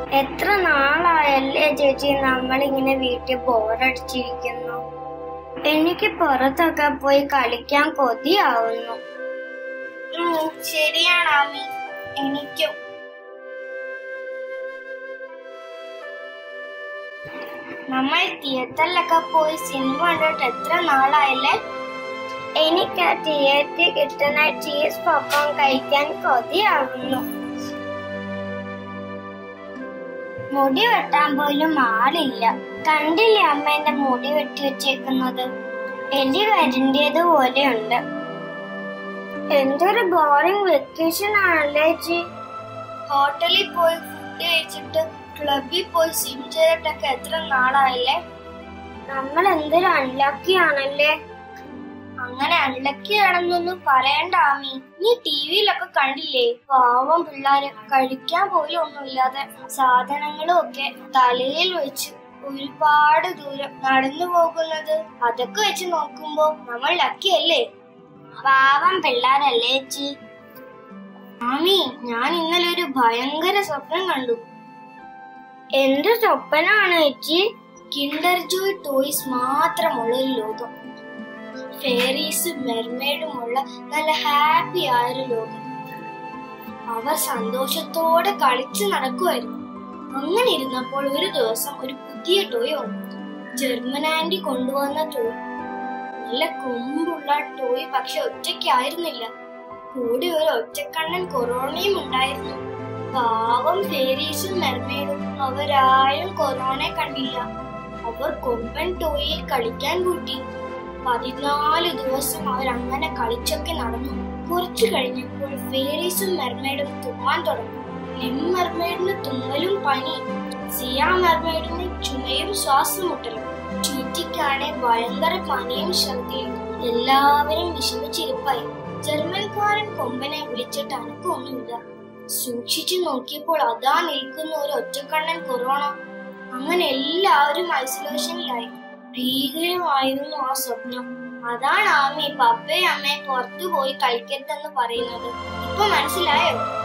എത്ര നാളായല്ലേ ചേച്ചി നമ്മളിങ്ങനെ വീട്ടിൽ ബോറടിച്ചിരിക്കുന്നു എനിക്ക് പുറത്തൊക്കെ പോയി കളിക്കാൻ കൊതിയാവുന്നു ഉം, ശരിയാണ് ആമി എനിക്കും നമ്മൾ തിയേറ്ററിലൊക്കെ പോയി സിനിമ കണ്ടിട്ട് എത്ര നാളായല്ലേ എനിക്ക് ആ തിയേറ്ററിൽ കിട്ടുന്ന ചീസ് പോപ്കോൺ കഴിക്കാൻ കൊതിയാവുന്നു മുടി വെട്ടാൻ പോലും ആളില്ല കണ്ടില്ലേ അമ്മ എന്റെ മുടി വെട്ടി വെച്ചേക്കുന്നത് എലി വരണ്ടിയത് പോലെയുണ്ട് എന്തൊരു ബോറിംഗ് വെക്കേഷൻ ആണല്ലേ ചേച്ചി ഹോട്ടലിൽ പോയി ഫുഡ് കഴിച്ചിട്ട് ക്ലബിൽ പോയി സ്വിം ചെയ്തിട്ടൊക്കെ എത്ര നാളായല്ലേ നമ്മൾ എന്തൊരു അൺലക്കി ആണല്ലേ അങ്ങനെ അൺലക്കി ആണെന്നൊന്നും പറയണ്ട ആമി നീ ടിവിയിലൊക്കെ കണ്ടില്ലേ പാവം പിള്ളാര് കഴിക്കാൻ പോലും ഒന്നുമില്ലാതെ സാധനങ്ങളും ഒക്കെ തലയിൽ വെച്ച് ഒരുപാട് ദൂരം നടന്നു പോകുന്നത് അതൊക്കെ വെച്ച് നോക്കുമ്പോ നമ്മൾ ലക്കി അല്ലേ പാവം പിള്ളാരല്ലേ ചേച്ചി ആമി ഞാൻ ഇന്നലെ ഒരു ഭയങ്കര സ്വപ്നം കണ്ടു എന്ത് സ്വപ്നാണ് ചേച്ചി കിൻഡർ ജോയ് ടോയ്സ് മാത്രമുള്ള ഒരു ലോകം ഫെയറീസും മെർമേഡുമുള്ള നല്ല ഹാപ്പി ആയൊരു ലോകം അവർ സന്തോഷത്തോടെ കളിച്ചു നടക്കുമായിരുന്നു അങ്ങനെ ഇരുന്നപ്പോൾ ഒരു ദിവസം ഒരു പുതിയ ടോയ് വന്നു ജർമ്മൻ ആന്റി കൊണ്ടുവന്ന ടോയ് നല്ല കൊമ്പുള്ള ടോയ് പക്ഷെ ഒറ്റയ്ക്കായിരുന്നില്ല കൂടി ഒരു ഒറ്റക്കണ്ണൻ കൊറോണയും ഉണ്ടായിരുന്നു പാവം ഫേരീസും മെർമേഡും അവരാരും കൊറോണയെ കണ്ടില്ല അവർ കൊമ്പൻ ടോയിൽ കളിക്കാൻ കൂട്ടി പതിനാല് ദിവസം അവർ അങ്ങനെ കളിച്ചൊക്കെ നടന്നു കുറച്ചു കഴിഞ്ഞപ്പോൾ ഫേരീസും മെർമേഡും തുമ്മാൻ തുടങ്ങി ലിം മെർമേഡിന് തുമ്മലും പനി സിയ മെർമേഡിന് ചുമയും ശ്വാസമുട്ടലും ചീറ്റിക്കാണെ ഭയങ്കര പനിയും ഛർദിയും എല്ലാവരും വിഷമിച്ചിരിപ്പായി ജർമ്മൻകാരൻ കൊമ്പനെ വിളിച്ചിട്ട് അനക്കൊന്നുമില്ല സൂക്ഷിച്ചു നോക്കിയപ്പോൾ അതാ നിൽക്കുന്ന ഒരു ഒറ്റക്കണ്ണൻ കൊറോണ അങ്ങനെ എല്ലാവരും ഐസൊലേഷനിലായി ഭീകരമായിരുന്നു ആ സ്വപ്നം അതാണ് ആമി പപ്പയും അമ്മയും പുറത്തു പോയി കളിക്കരുതെന്ന് പറയുന്നത് ഇപ്പൊ മനസ്സിലായോ